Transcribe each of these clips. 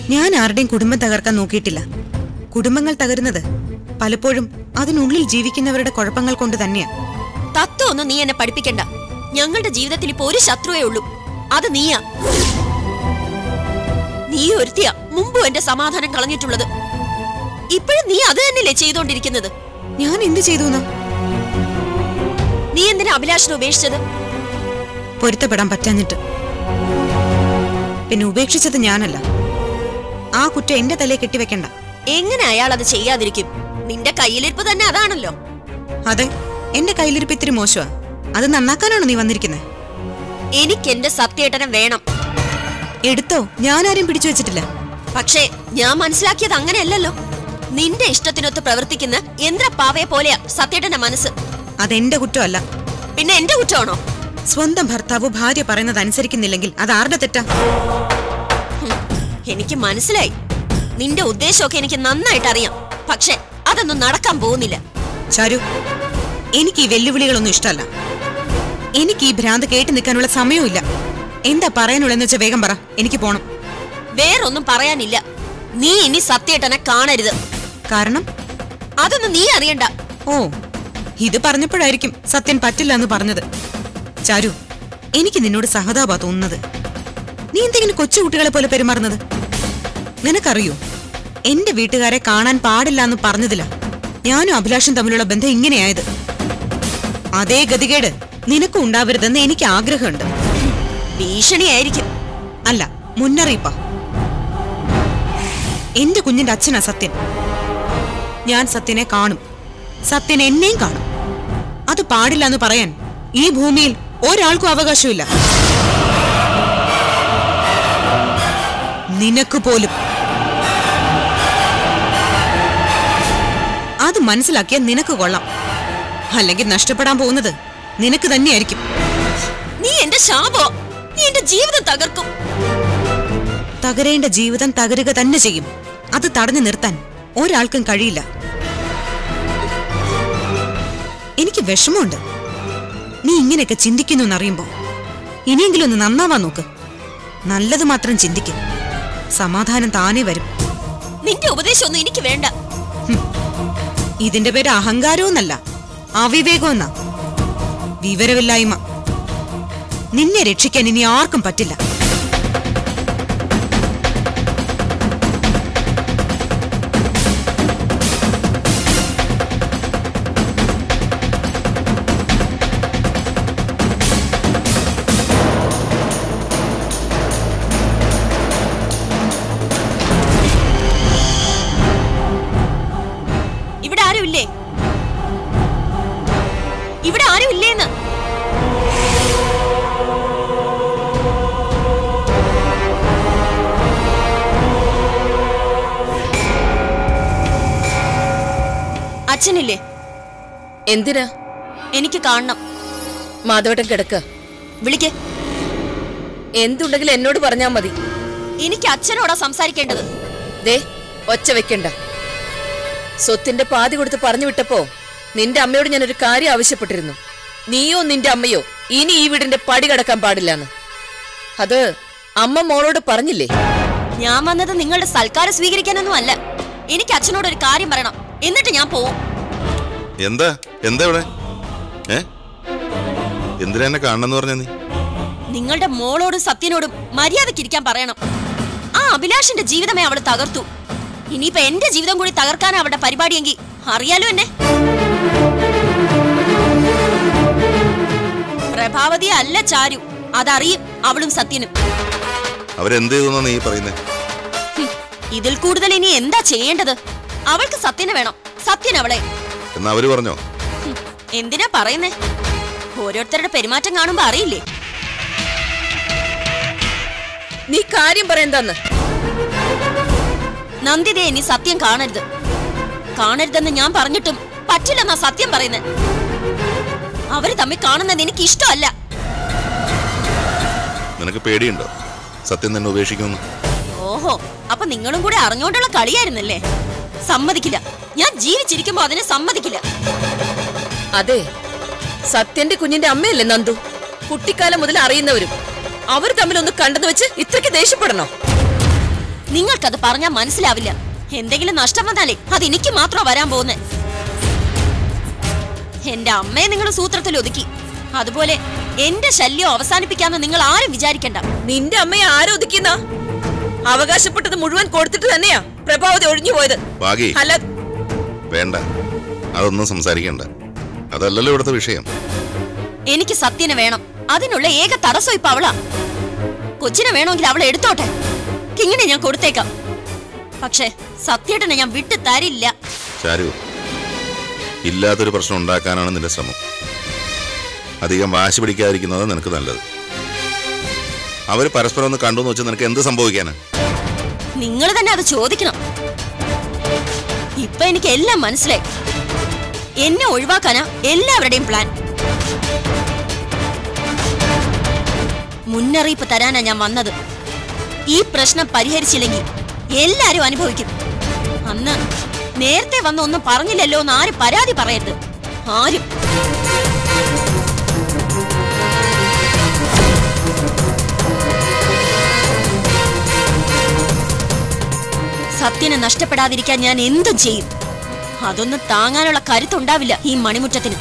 ഞാൻ ആരുടെയും കുടുംബം തകർക്കാൻ നോക്കിയിട്ടില്ല കുടുംബങ്ങൾ തകരുന്നത് പലപ്പോഴും അതിനുള്ളിൽ ജീവിക്കുന്നവരുടെ കുഴപ്പങ്ങൾ കൊണ്ട് തന്നെയാ തത്വം ഒന്നും നീ എന്നെ പഠിപ്പിക്കണ്ട ഞങ്ങളുടെ ജീവിതത്തിൽ ഇപ്പൊ ഒരു ശത്രുവേ ഉള്ളൂ അത് നീയാ നീ ഒരുത്തിയാ മുമ്പും എന്റെ സമാധാനം കളഞ്ഞിട്ടുള്ളത് ഇപ്പോഴും നീ അത് തന്നെയല്ലേ ചെയ്തോണ്ടിരിക്കുന്നത് ഞാൻ എന്ത് ചെയ്തു എന്നാ നീ എന്തിനാ അഭിലാഷിനെ ഉപേക്ഷിച്ചത് പൊരുത്തപ്പെടാൻ പറ്റാഞ്ഞിട്ട് പിന്നെ ഉപേക്ഷിച്ചത് ഞാനല്ല ആ കുറ്റം എന്റെ തലയെ കെട്ടിവെക്കണ്ട എങ്ങനെ അയാൾ അത് ചെയ്യാതിരിക്കും നിന്റെ കയ്യിലിരിപ്പ് തന്നെ അതാണല്ലോ അതെ എന്റെ കയ്യിലിരിപ്പ് ഇത്തിരി മോശമാ അത് നന്നാക്കാനാണോ നീ വന്നിരിക്കുന്നത് എനിക്ക് എന്റെ സത്യേട്ടനെ വേണം എടുത്തോ ഞാൻ ആരെയും പിടിച്ചു വെച്ചിട്ടില്ല പക്ഷേ ഞാൻ മനസ്സിലാക്കിയത് അങ്ങനെയല്ലല്ലോ നിന്റെ ഇഷ്ടത്തിനൊത്ത് പ്രവർത്തിക്കുന്ന യന്ത്രപ്പാവയെ പോലെയാ സത്യേട്ടന്റെ മനസ്സ് അതെന്റെ കുറ്റമല്ല പിന്നെ എന്റെ കുറ്റമാണോ സ്വന്തം ഭർത്താവ് ഭാര്യ പറയുന്നത് അനുസരിക്കുന്നില്ലെങ്കിൽ അത് ആരുടെ തെറ്റാ ഹും, എനിക്ക് മനസ്സിലായി നിന്റെ ഉദ്ദേശമൊക്കെ എനിക്ക് നന്നായിട്ട് അറിയാം പക്ഷെ അതൊന്നും നടക്കാൻ പോകുന്നില്ല ചാരു എനിക്ക് ഈ വെല്ലുവിളികളൊന്നും ഇഷ്ടമല്ല എനിക്ക് ഈ ഭ്രാന്ത് കേട്ട് നിൽക്കാനുള്ള സമയവുമില്ല എന്താ പറയാനുള്ളതെന്ന് വെച്ചാൽ വേഗം പറ എനിക്ക് പോണം വേറൊന്നും പറയാനില്ല നീ ഇനി സത്യേട്ടനെ കാണരുത് കാരണം അതൊന്നും നീ അറിയണ്ട ഓ ഇത് പറഞ്ഞപ്പോഴായിരിക്കും സത്യൻ പറ്റില്ല എന്ന് പറഞ്ഞത് ചാരു എനിക്ക് നിന്നോട് സഹതാപാ തോന്നുന്നത് നീ എന്തെങ്കിലും കൊച്ചുകുട്ടികളെ പോലെ പെരുമാറുന്നത് നിനക്കറിയോ എന്റെ വീട്ടുകാരെ കാണാൻ പാടില്ല എന്ന് പറഞ്ഞതിലാ ഞാനും അഭിലാഷും തമ്മിലുള്ള ബന്ധം ഇങ്ങനെയായത് അതേ ഗതികേട് നിനക്കും ഉണ്ടാവരുതെന്ന് എനിക്ക് ആഗ്രഹമുണ്ട് ഭീഷണിയായിരിക്കും അല്ല മുന്നറിയിപ്പാ എന്റെ കുഞ്ഞിന്റെ അച്ഛനാ സത്യൻ ഞാൻ സത്യനെ കാണും സത്യൻ എന്നെയും കാണും അത് പാടില്ല എന്ന് പറയാൻ ഈ ഭൂമിയിൽ ഒരാൾക്കും അവകാശമില്ല നിനക്ക് പോലും അത് മനസ്സിലാക്കിയ നിനക്ക് കൊള്ളാം അല്ലെങ്കിൽ നഷ്ടപ്പെടാൻ പോകുന്നത് നിനക്ക് തന്നെയായിരിക്കും നീ എന്റെ ശാപോ നീ എന്റെ ജീവിതം തകർക്കും തകരേണ്ട ജീവിതം തകരുക തന്നെ ചെയ്യും അത് തടഞ്ഞു നിർത്താൻ ഒരാൾക്കും കഴിയില്ല എനിക്ക് വിഷമമുണ്ട് നീ ഇങ്ങനെയൊക്കെ ചിന്തിക്കുന്നു എന്നറിയുമ്പോ ഇനിയെങ്കിലും ഒന്ന് നന്നാവാൻ നോക്ക് നല്ലത് മാത്രം ചിന്തിക്കും സമാധാനം താനേ വരും നിന്റെ ഉപദേശമൊന്നും എനിക്ക് വേണ്ട ഇതിന്റെ പേര് അഹങ്കാരവുമല്ല അവിവേകമെന്നാ വിവരമില്ലായ്മ നിന്നെ രക്ഷിക്കാൻ ഇനി ആർക്കും പറ്റില്ല ഇവിടെ ആരും ഇല്ലേ ഇവിടെ ആരും ഇല്ലേന്ന് അച്ഛനില്ലേ എന്തിനാ എനിക്ക് കാണണം മാധവട്ടൻ കിടക്ക വിളിക്കേ എന്തുണ്ടെങ്കിലും എന്നോട് പറഞ്ഞാ മതി എനിക്ക് അച്ഛനോടാ സംസാരിക്കേണ്ടത് ദേ ഒച്ച വെക്കണ്ട സ്വത്തിന്റെ പാതി കൊടുത്ത് പറഞ്ഞു വിട്ടപ്പോ നിന്റെ അമ്മയോട് ഞാനൊരു കാര്യം ആവശ്യപ്പെട്ടിരുന്നു നീയോ നിന്റെ അമ്മയോ ഇനി ഈ വീടിന്റെ പടി കടക്കാൻ പാടില്ലാന്ന് അത് അമ്മ മോളോട് പറഞ്ഞില്ലേ ഞാൻ വന്നത് നിങ്ങളുടെ സൽക്കാരം സ്വീകരിക്കാനൊന്നും അല്ല എനിക്ക് അച്ഛനോട് ഒരു കാര്യം പറയണം എന്നിട്ട് ഞാൻ പോവും എന്താ എന്താ ഇവിടെ ഏ എന്തിനാ എന്നെ കാണണമെന്ന് പറഞ്ഞ നീ നിങ്ങളുടെ മോളോടും സത്യനോടും മര്യാദയ്ക്ക് ഇരിക്കാൻ പറയണം ആ അഭിലാഷിന്റെ ജീവിതമേ അവള് തകർത്തു ഇനിയിപ്പോ എന്റെ ജീവിതം കൂടി തകർക്കാനാ അവളുടെ പരിപാടിയെങ്കിൽ അറിയാലോ എന്നെ പ്രഭാവതി അല്ല ചാരു അതറിയും അവളും സത്യനും അവരെന്ത് ചെയ്തെന്നാ നീ പറയുന്നേ ഹും, ഇതിൽ കൂടുതൽ ഇനി എന്താ ചെയ്യേണ്ടത് അവൾക്ക് സത്യനെ വേണം സത്യൻ അവളെ എന്നാ അവര് പറഞ്ഞോ ഹും, എന്തിനാ പറയുന്നേ ഓരോരുത്തരുടെ പെരുമാറ്റം കാണുമ്പോ അറിയില്ലേ നീ കാര്യം പറയെന്താന്ന് നന്ദിതയെ ഇനി സത്യം കാണരുത് കാണരുതെന്ന് ഞാൻ പറഞ്ഞിട്ടും പറ്റില്ലെന്നാ സത്യം പറയുന്നത് അവര് തമ്മിൽ കാണുന്നത് എനിക്ക് ഇഷ്ടമല്ല നിനക്ക് പേടിയുണ്ടോ സത്യം തന്നെ ഉപേക്ഷിക്കുമെന്ന് ഓഹോ അപ്പൊ നിങ്ങളും കൂടെ അറിഞ്ഞോണ്ടുള്ള കളിയായിരുന്നല്ലേ സമ്മതിക്കില്ല ഞാൻ ജീവിച്ചിരിക്കുമ്പോ അതിനെ സമ്മതിക്കില്ല അതെ സത്യന്റെ കുഞ്ഞിന്റെ അമ്മയല്ലേ നന്ദു കുട്ടിക്കാലം മുതൽ അറിയുന്നവരും അവർ തമ്മിൽ ഒന്ന് കണ്ടെന്ന് വെച്ച് ഇത്രയ്ക്ക് ദേഷ്യപ്പെടണോ നിങ്ങൾക്കത് പറഞ്ഞാൽ മനസ്സിലാവില്ല എന്തെങ്കിലും നഷ്ടം വന്നാലേ അത് എനിക്ക് മാത്രം വരാൻ പോകുന്നേ എന്റെ അമ്മയെ നിങ്ങൾ സൂത്രത്തിൽ ഒതുക്കി അതുപോലെ എന്റെ ശല്യം അവസാനിപ്പിക്കാന്ന് നിങ്ങൾ ആരും വിചാരിക്കണ്ട നിന്റെ അമ്മയെ ആരോധിക്കുന്ന അവകാശപ്പെട്ടത് മുഴുവൻ കൊടുത്തിട്ട് തന്നെയാ പ്രഭാവതി ഒഴിഞ്ഞു പോയത് ഭാഗി അല്ല വേണ്ട അതൊന്നും സംസാരിക്കണ്ട അതല്ലല്ലോ ഇവിടുത്തെ വിഷയം എനിക്ക് സത്യനെ വേണം അതിനുള്ള ഏക തടസ്സം ഇപ്പൊ അവളാ കൊച്ചിനെ വേണമെങ്കിൽ അവളെ എടുത്തോട്ടെ കിങ്ങിനെ ഞാൻ കൊടുത്തേക്കാം പക്ഷേ സത്യേട്ടനെ ഞാൻ വിട്ടു തരില്ല ചാരു ഇല്ലാത്തൊരു പ്രശ്നം ഉണ്ടാക്കാനാണ് നിന്റെ ശ്രമം അധികം വാശി പിടിക്കാതിരിക്കുന്നത് നിനക്ക് നല്ലത് അവർ പരസ്പരം ഒന്ന് കണ്ടു എന്ന് വെച്ചാൽ നിനക്ക് എന്ത് സംഭവിക്കാനാ നിങ്ങൾ തന്നെ അത് ചോദിക്കണം ഇപ്പൊ എനിക്ക് എല്ലാം മനസ്സിലായി എന്നെ ഒഴിവാക്കാനാ എല്ലാവരുടെയും പ്ലാൻ മുന്നറിയിപ്പ് തരാനാ ഞാൻ വന്നത് ഈ പ്രശ്നം പരിഹരിച്ചില്ലെങ്കിൽ എല്ലാരും അനുഭവിക്കും അന്ന് നേരത്തെ വന്ന് ഒന്നും പറഞ്ഞില്ലല്ലോ എന്ന് ആരും പരാതി പറയരുത് ആരും സത്യനെ നഷ്ടപ്പെടാതിരിക്കാൻ ഞാൻ എന്തും ചെയ്യും അതൊന്നും താങ്ങാനുള്ള കരുത്തുണ്ടാവില്ല ഈ മണിമുറ്റത്തിന്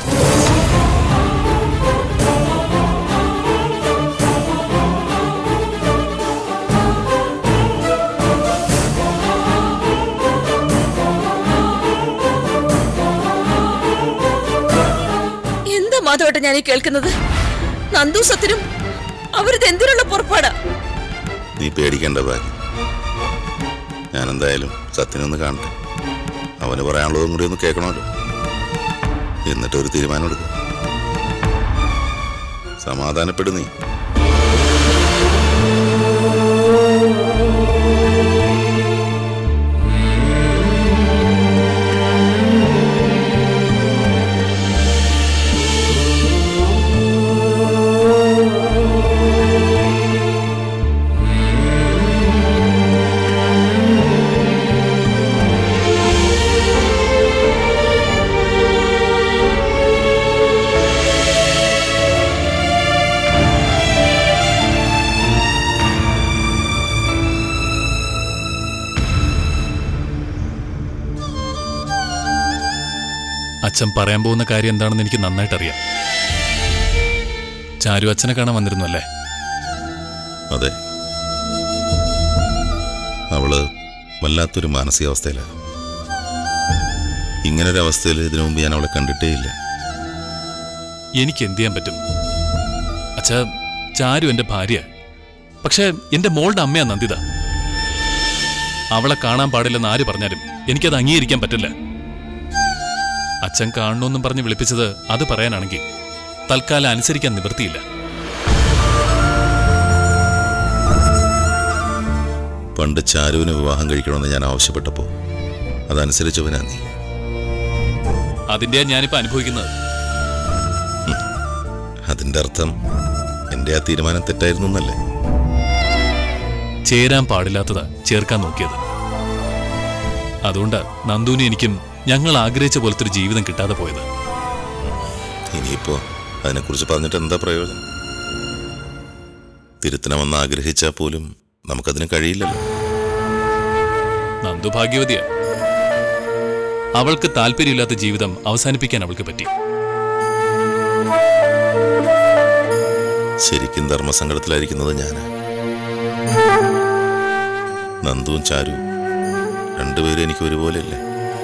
എന്താ മാധവട്ട ഞാൻ ഈ കേൾക്കുന്നത് നന്ദു സത്തിനും അവരിത് എന്തിനുള്ള പുറപ്പാടാ നീ പേടിക്കേണ്ട ഭാഗ്യം ഞാൻ എന്തായാലും സത്യനൊന്ന് കാണട്ടെ അവന് പറയാനുള്ളതും കൂടി ഒന്ന് കേൾക്കണമല്ലോ എന്നിട്ട് ഒരു തീരുമാനം എടുക്കും സമാധാനപ്പെടു നീ അച്ഛൻ പറയാൻ പോകുന്ന കാര്യം എന്താണെന്ന് എനിക്ക് നന്നായിട്ട് അറിയാം ചാരു അച്ഛനെ കാണാൻ വന്നിരുന്നു അല്ലേ അതെ അവള് വല്ലാത്തൊരു മാനസികാവസ്ഥയിലാണ് ഇങ്ങനൊരു അവസ്ഥയിൽ ഇതിനു മുമ്പ് ഞാൻ അവളെ കണ്ടിട്ടേ ഇല്ല എനിക്ക് എന്ത് ചെയ്യാൻ പറ്റും അച്ഛാ ചാരു എന്റെ ഭാര്യ പക്ഷേ എന്റെ മോളുടെ അമ്മയാ നന്ദിത അവളെ കാണാൻ പാടില്ലെന്ന് ആര് പറഞ്ഞാലും എനിക്കത് അംഗീകരിക്കാൻ പറ്റില്ല അച്ഛൻ കാണണമെന്നും പറഞ്ഞ് വിളിപ്പിച്ചത് അത് പറയാനാണെങ്കിൽ തൽക്കാലം അനുസരിക്കാൻ നിവൃത്തിയില്ല പണ്ട് ചാരുവിന് വിവാഹം കഴിക്കണമെന്ന് ഞാൻ ആവശ്യപ്പെട്ടപ്പോൾ അതനുസരിച്ചവനാ നീ അതിന്റെയാ ഞാനിപ്പോ അനുഭവിക്കുന്നത് അതിന്റെ അർത്ഥം എന്റെ ആ തീരുമാനം തെറ്റായിരുന്നു എന്നല്ലേ ചേരാൻ പാടില്ലാത്തതാ ചേർക്കാൻ നോക്കിയത് അതുകൊണ്ട് നന്ദുവിനും എനിക്കും ഞങ്ങൾ ആഗ്രഹിച്ച പോലത്തെ ഒരു ജീവിതം കിട്ടാതെ പോയത് ഇനിയിപ്പോ അതിനെക്കുറിച്ച് പറഞ്ഞിട്ട് എന്താ പ്രയോജനം തിരുത്തണമെന്ന് ആഗ്രഹിച്ചാൽ പോലും നമുക്കതിന് കഴിയില്ലല്ലോ നന്ദു ഭാഗ്യവതിയാ അവൾക്ക് താല്പര്യമില്ലാത്ത ജീവിതം അവസാനിപ്പിക്കാൻ അവൾക്ക് പറ്റി ശരിക്കും ധർമ്മസങ്കടത്തിലായിരിക്കുന്നത് ഞാന് നന്ദുവും ചാരു രണ്ടുപേരും എനിക്ക് ഒരുപോലെയല്ലേ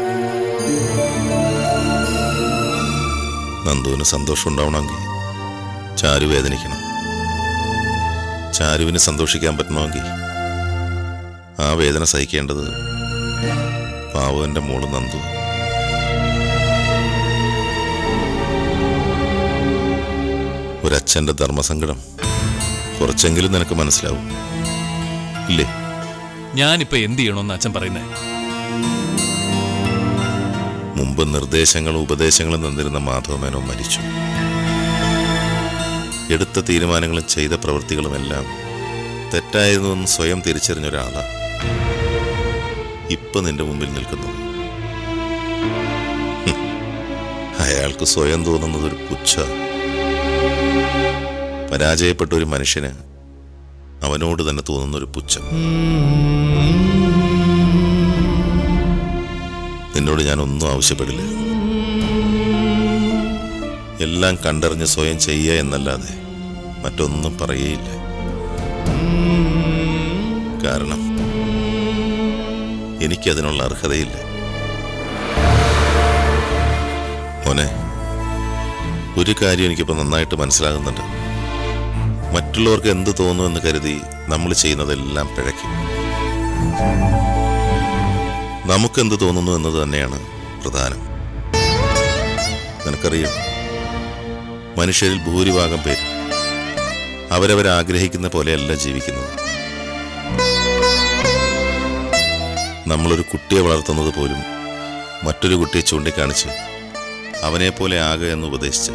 നന്ദുവിന് സന്തോഷം ഉണ്ടാവണമെങ്കിൽ ചാരു വേദനിക്കണം ചാരുവിന് സന്തോഷിക്കാൻ പറ്റണമെങ്കിൽ ആ വേദന സഹിക്കേണ്ടത് പാവന്റെ മോള് നന്ദു ഒരച്ഛന്റെ ധർമ്മസങ്കടം കുറച്ചെങ്കിലും നിനക്ക് മനസ്സിലാവും ഇല്ലേ ഞാനിപ്പോ എന്ത് ചെയ്യണമെന്ന് അച്ഛൻ പറയുന്നേ മുമ്പ് നിർദ്ദേശങ്ങളും ഉപദേശങ്ങളും തന്നിരുന്ന മാധവമേനോ മരിച്ചു എടുത്ത തീരുമാനങ്ങളും ചെയ്ത പ്രവൃത്തികളുമെല്ലാം തെറ്റായിരുന്നുവെന്ന് സ്വയം തിരിച്ചറിഞ്ഞ ഒരാളാ ഇപ്പൊ നിന്റെ മുമ്പിൽ നിൽക്കുന്നത് ഹും. അയാൾക്ക് സ്വയം തോന്നുന്നത് ഒരു പുച്ഛ പരാജയപ്പെട്ട ഒരു മനുഷ്യന് അവനോട് തന്നെ തോന്നുന്ന ഒരു പുച്ഛം Mm-hmm. ഞാനൊന്നും ആവശ്യപ്പെടില്ല എല്ലാം കണ്ടറിഞ്ഞ് സ്വയം ചെയ്യുക എന്നല്ലാതെ മറ്റൊന്നും പറയുകയില്ല കാരണം എനിക്കതിനുള്ള അർഹതയില്ല മോനെ ഒരു കാര്യം എനിക്കിപ്പോൾ നന്നായിട്ട് മനസ്സിലാകുന്നുണ്ട് മറ്റുള്ളവർക്ക് എന്ത് തോന്നുമെന്ന് കരുതി നമ്മൾ ചെയ്യുന്നതെല്ലാം പിഴയ്ക്കും നമുക്കെന്ത് തോന്നുന്നു എന്നത് തന്നെയാണ് പ്രധാനം നിനക്കറിയാം മനുഷ്യരിൽ ഭൂരിഭാഗം പേര് അവരവർ ആഗ്രഹിക്കുന്ന പോലെയല്ല ജീവിക്കുന്നത് നമ്മളൊരു കുട്ടിയെ വളർത്തുന്നത് പോലും മറ്റൊരു കുട്ടിയെ ചൂണ്ടിക്കാണിച്ച് അവനെ പോലെ ആകുക എന്ന് ഉപദേശിച്ച്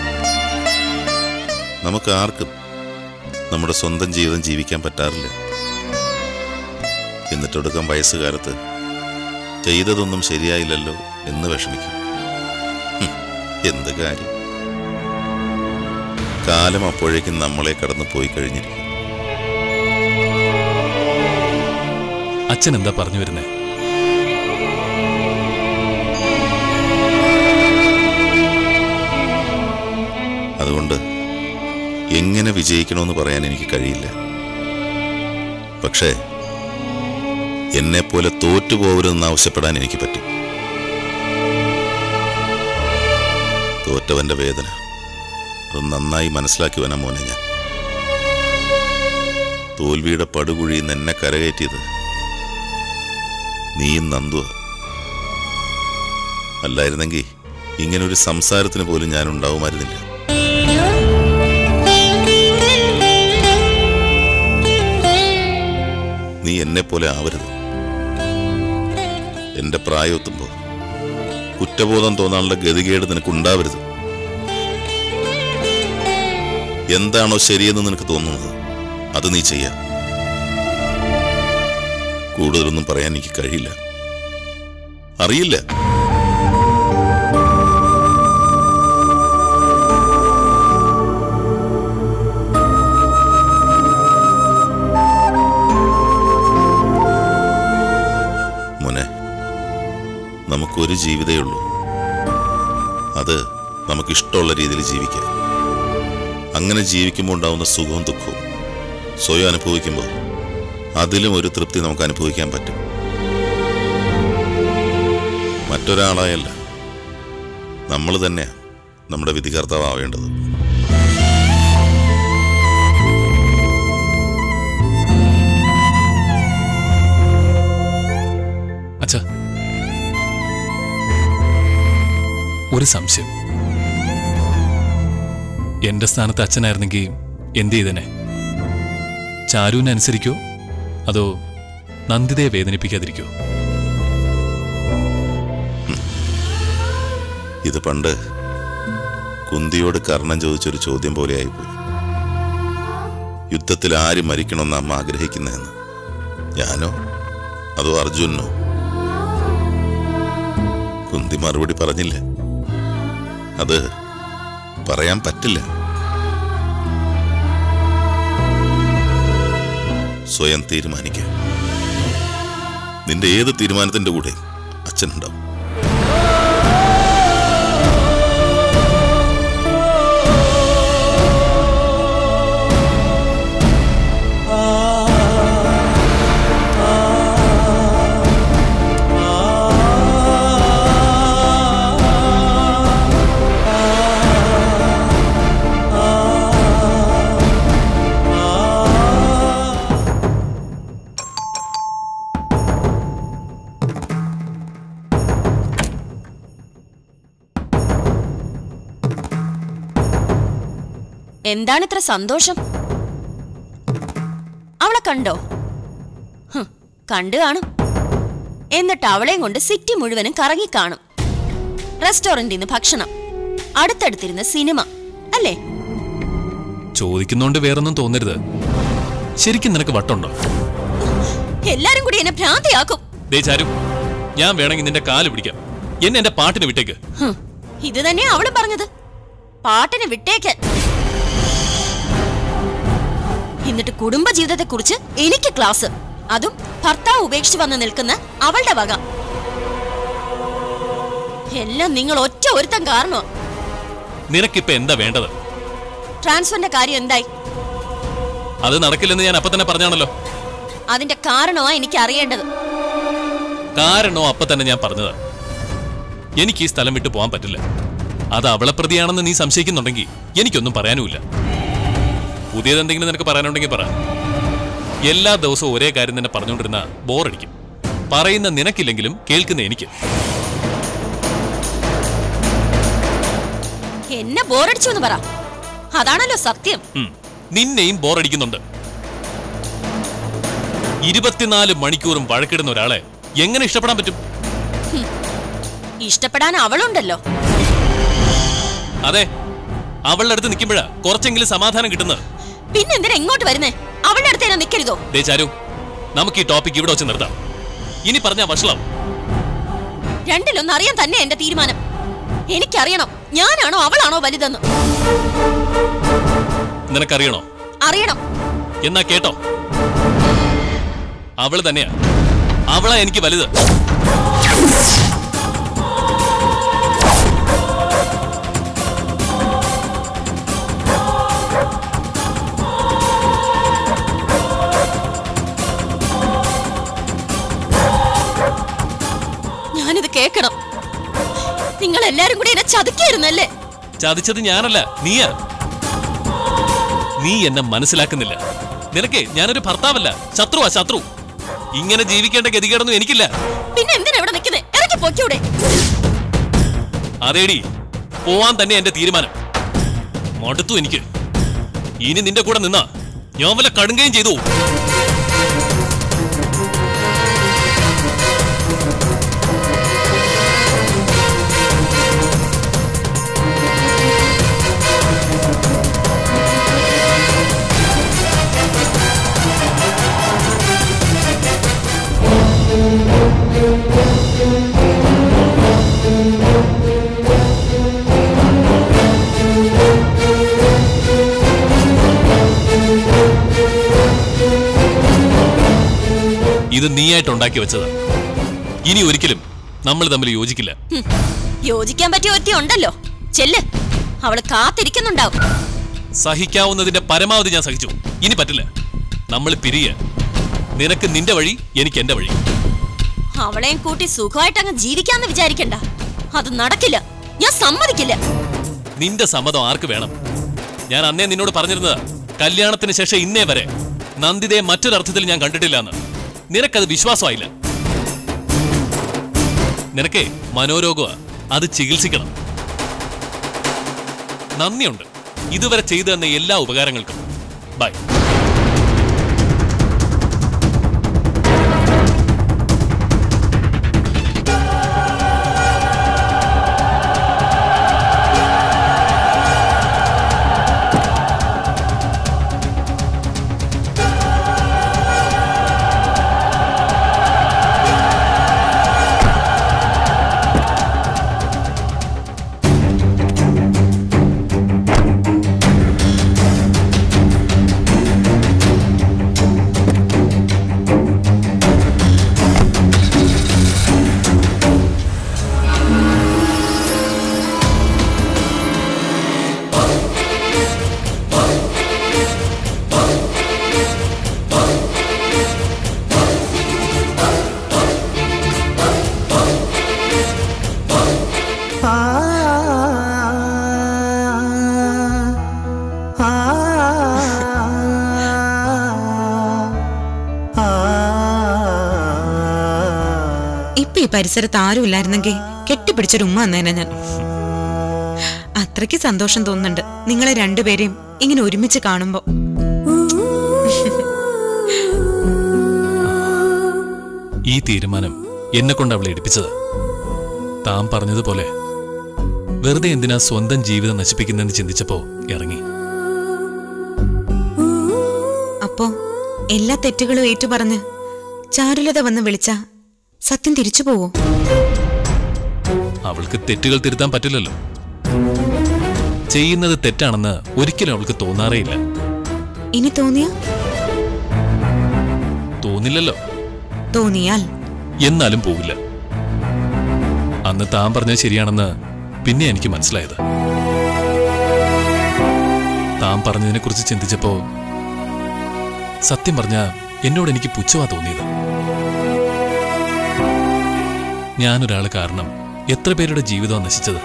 നമുക്ക് ആർക്കും നമ്മുടെ സ്വന്തം ജീവിതം ജീവിക്കാൻ പറ്റാറില്ല എന്നിട്ടൊടുക്കം വയസ്സുകാലത്ത് ചെയ്തതൊന്നും ശരിയായില്ലല്ലോ എന്ന് വിഷമിക്കും ഹും, എന്ത് കാര്യം കാലം അപ്പോഴേക്കും നമ്മളെ കടന്നു പോയി കഴിഞ്ഞിരിക്കും അച്ഛൻ എന്താ പറഞ്ഞു വരുന്നേ അതുകൊണ്ട് എങ്ങനെ വിജയിക്കണമെന്ന് പറയാൻ എനിക്ക് കഴിയില്ല പക്ഷേ എന്നെപ്പോലെ തോറ്റുപോകരുതെന്ന് ആവശ്യപ്പെടാൻ എനിക്ക് പറ്റും തോറ്റവന്റെ വേദന അത് നന്നായി മനസ്സിലാക്കി വേണം മോനെ ഞാൻ തോൽവിയുടെ പടുകുഴിയിൽ നിന്ന് എന്നെ കരകയറ്റിയത് നീയും നന്ദുവ അല്ലായിരുന്നെങ്കിൽ ഇങ്ങനൊരു സംസാരത്തിന് പോലും ഞാൻ ഉണ്ടാവുമായിരുന്നില്ല നീ എന്നെ പോലെ ആവരുത് എന്റെ പ്രായമെത്തുമ്പോ കുറ്റബോധം തോന്നാനുള്ള ഗതികേട് നിനക്കുണ്ടാവരുത് എന്താണോ ശരിയെന്ന് നിനക്ക് തോന്നുന്നത് അത് നീ ചെയ്യാം കൂടുതലൊന്നും പറയാൻ എനിക്ക് കഴിയില്ല അറിയില്ല മോനെ നമുക്കൊരു ജീവിതമേ ഉള്ളൂ അത് നമുക്കിഷ്ടമുള്ള രീതിയിൽ ജീവിക്കാം അങ്ങനെ ജീവിക്കുമ്പോൾ ഉണ്ടാവുന്ന സുഖവും ദുഃഖവും സ്വയം അനുഭവിക്കുമ്പോൾ അതിലും ഒരു തൃപ്തി നമുക്ക് അനുഭവിക്കാൻ പറ്റും മറ്റൊരാളായല്ല നമ്മൾ തന്നെയാ നമ്മുടെ വിധികർത്താവേണ്ടത് അച്ഛ ഒരു സംശയം എന്റെ സ്ഥാനത്ത് അച്ഛനായിരുന്നെങ്കിൽ എന്ത് ചെയ്തനെ ചാരുവിനെ അനുസരിക്കോ അതോ നന്ദിതയെ വേദനിപ്പിക്കാതിരിക്കോ ഇത് പണ്ട് കുന്തിയോട് കർണൻ ചോദിച്ചൊരു ചോദ്യം പോലെ ആയിപ്പോയി യുദ്ധത്തിൽ ആര് മരിക്കണമെന്ന് അമ്മ ആഗ്രഹിക്കുന്നതെന്ന് ഞാനോ അതോ അർജുനോ കുന്തി മറുപടി പറഞ്ഞില്ല അത് പറയാൻ പറ്റില്ല സ്വയം തീരുമാനിക്കുക നിന്റെ ഏത് തീരുമാനത്തിന്റെ കൂടെ അച്ഛനുണ്ടാവും എന്താണ് ഇത്ര സന്തോഷം അവളെ കണ്ടോ ഹും, കണ്ടു കാണും എന്നിട്ട് അവളെയും കൊണ്ട് സിറ്റി മുഴുവനും കറങ്ങി കാണും റെസ്റ്റോറന്റിൽ നിന്ന് ഭക്ഷണം അടുത്തടുത്തിരുന്ന സിനിമ അല്ലേ ചോദിക്കുന്നോണ്ട് വേറൊന്നും തോന്നരുത് ശരിക്കും നിനക്ക് വട്ടുണ്ടോ എല്ലാരും കൂടി എന്നെ ഭ്രാന്തിയാക്കും ദേ ചാരു ഞാൻ വേണമെങ്കിൽ നിന്റെ കാല് പിടിക്കാം എന്നെ എന്റെ പാട്ടിന് വിട്ടേക്ക് ഹും, ഇത് തന്നെയാ അവളും പറഞ്ഞത് പാട്ടിന് വിട്ടേക്ക് എന്നിട്ട് കുടുംബ ജീവിതത്തെ കുറിച്ച് എനിക്ക് ക്ലാസ് അതും ഭർത്താവ് ഉപേക്ഷിച്ച് വന്ന് നിൽക്കുന്ന അവളുടെ വക എല്ലാം നിങ്ങൾ ഒറ്റ ഒരുത്തം കാരണോ നിനക്കിപ്പോ എന്താ വേണ്ടത് ട്രാൻസ്ഫറിന്റെ കാര്യം എന്തായി അത് നടക്കില്ലെന്ന് ഞാൻ അപ്പൊ തന്നെ പറഞ്ഞാണല്ലോ അതിന്റെ കാരണമാ എനിക്ക് അറിയേണ്ടത് കാരണോ അപ്പൊ തന്നെ ഞാൻ പറഞ്ഞത് എനിക്ക് ഈ സ്ഥലം വിട്ടു പോകാൻ പറ്റില്ല അത് അവളെ പ്രതിയാണെന്ന് നീ സംശയിക്കുന്നുണ്ടെങ്കിൽ എനിക്കൊന്നും പറയാനുമില്ല പുതിയതെന്തെങ്കിലും നിനക്ക് പറയാനുണ്ടെങ്കിൽ പറ എല്ലാ ദിവസവും ഒരേ കാര്യം തന്നെ പറഞ്ഞുകൊണ്ടിരുന്ന ബോറടിക്കും പറയുന്ന നിനക്കില്ലെങ്കിലും കേൾക്കുന്ന എനിക്ക് എന്നെ ബോറടിച്ചു എന്ന് പറ അതാണല്ലോ സത്യം ഉം. നിന്നെയും ബോറടിക്കുന്നുണ്ട് ഇരുപത്തിനാല് മണിക്കൂറും വഴക്കിടുന്ന ഒരാളെ എങ്ങനെ ഇഷ്ടപ്പെടാൻ പറ്റും ഇഷ്ടപ്പെടാൻ അവളുണ്ടല്ലോ അതെ അവളുടെ അടുത്ത് നിൽക്കുമ്പോഴാ കുറച്ചെങ്കിലും സമാധാനം കിട്ടുന്നത് പിന്നെന്തിനാ ഇങ്ങോട്ട് വരുന്നേ അവളുടെ അടുത്തേനാ നിൽക്കരുതോ ദേ ചാരു നമുക്ക് ഈ ടോപ്പിക് ഇവിടെ വെച്ച് നിർത്താം ഇനി പറഞ്ഞ വഷളാവും രണ്ടിലൊന്നും അറിയാൻ തന്നെ എന്റെ തീരുമാനം എനിക്കറിയണം ഞാനാണോ അവളാണോ വലുതെന്ന് നിനക്കറിയണോ അറിയണം എന്നാ കേട്ടോ അവള് തന്നെയാ അവളാ എനിക്ക് വലുത് ഞാനിത് കേൾക്കണം നിങ്ങൾ എല്ലാരും കൂടി എന്നെ ചതുക്കിയായിരുന്നല്ലേ ചതിച്ചത് ഞാനല്ല നീയാ നീ എന്നെ മനസ്സിലാക്കുന്നില്ല നിനക്ക് ഞാനൊരു ഭർത്താവല്ല ശത്രുവാ ശത്രു ഇങ്ങനെ ജീവിക്കേണ്ട ഗതികേടൊന്നും എനിക്കില്ല പിന്നെ എന്തിനാ ഇവിടെ നിൽക്കുന്നേ ഇറക്കി പൊയ്ക്കൂടെ അതേടി പോവാൻ തന്നെ എന്റെ തീരുമാനം മടുത്തു എനിക്ക് ഇനി നിന്റെ കൂടെ നിന്നാ ഞാൻ വല്ല കടുങ്കയും ചെയ്തു പോവും. ഇത് നീയായിട്ട് ഉണ്ടാക്കി വെച്ചതാ ഇനി ഒരിക്കലും നമ്മൾ തമ്മിൽ യോജിക്കില്ല ഹും, യോജിക്കാൻ പറ്റിയ ഒറ്റ ഉണ്ടല്ലോ ചെല്ല് അവള് കാത്തിരിക്കുന്നുണ്ടാവും സഹിക്കാവുന്നതിന്റെ പരമാവധി ഞാൻ സഹിച്ചു ഇനി പറ്റില്ല നമ്മൾ പിരിയ നിനക്ക് നിന്റെ വഴി എനിക്ക് എന്റെ വഴി അവളെയും കൂട്ടി സുഖമായിട്ട് അങ്ങ് ജീവിക്കാന്ന് വിചാരിക്കണ്ട അത് നടക്കില്ല ഞാൻ സമ്മതിക്കില്ല നിന്റെ സമ്മതം ആർക്ക് വേണം ഞാൻ അന്നേ നിന്നോട് പറഞ്ഞിരുന്നത് കല്യാണത്തിന് ശേഷം ഇന്നേ വരെ നന്ദിതയെ മറ്റൊരർത്ഥത്തിൽ ഞാൻ കണ്ടിട്ടില്ല എന്ന് നിനക്കത് വിശ്വാസമായില്ല നിനക്കേ മനോരോഗമാ അത് ചികിത്സിക്കണം നന്ദിയുണ്ട് ഇതുവരെ ചെയ്തു തന്ന എല്ലാ ഉപകാരങ്ങൾക്കും ബൈ ഇപ്പൊ ഈ പരിസരത്ത് ആരും ഇല്ലായിരുന്നെങ്കിൽ കെട്ടിപ്പിടിച്ചൊരു ഉമ്മ എന്നേനെ ഞാൻ അത്രയ്ക്ക് സന്തോഷം തോന്നുന്നുണ്ട് നിങ്ങളെ രണ്ടുപേരെയും ഇങ്ങനെ ഒരുമിച്ച് കാണുമ്പോ ഈ തീരുമാനം എന്നെ കൊണ്ട് അവളെ എടുപ്പിച്ചത് താൻ പറഞ്ഞതുപോലെ വെറുതെ എന്തിനാ സ്വന്തം ജീവിതം നശിപ്പിക്കുന്നതെന്ന് ചിന്തിച്ചപ്പോ ഇറങ്ങി അപ്പോ എല്ലാ തെറ്റുകളും ഏറ്റുപറഞ്ഞ് ചാരുലത വന്ന് വിളിച്ച സത്യം തിരിച്ചു പോവോ അവൾക്ക് തെറ്റുകൾ തിരുത്താൻ പറ്റില്ലല്ലോ ചെയ്യുന്നത് തെറ്റാണെന്ന് ഒരിക്കലും അവൾക്ക് തോന്നാറേയില്ല ഇനി തോന്നിയ തോന്നില്ലല്ലോ തോന്നിയാൽ എന്നാലും പോവില്ല അന്ന് താൻ പറഞ്ഞത് ശരിയാണെന്ന് പിന്നെ എനിക്ക് മനസ്സിലായത് താൻ പറഞ്ഞതിനെ കുറിച്ച് ചിന്തിച്ചപ്പോ സത്യം പറഞ്ഞ എന്നോട് എനിക്ക് പുച്ഛമാ തോന്നിയത് ഞാനൊരാൾ കാരണം എത്ര പേരുടെ ജീവിതം നശിച്ചത്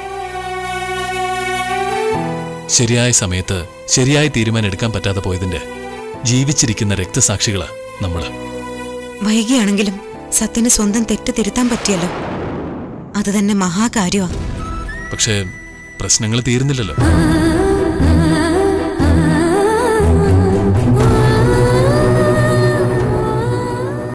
ശരിയായ സമയത്ത് ശരിയായ തീരുമാനം എടുക്കാൻ പറ്റാതെ പോയതിന്റെ ജീവിച്ചിരിക്കുന്ന രക്തസാക്ഷികളാ നമ്മള് വൈകിയാണെങ്കിലും സത്യന് സ്വന്തം തെറ്റ് തിരുത്താൻ പറ്റിയല്ലോ അത് തന്നെ മഹാകാര്യമാ പക്ഷേ പ്രശ്നങ്ങൾ തീരുന്നില്ലല്ലോ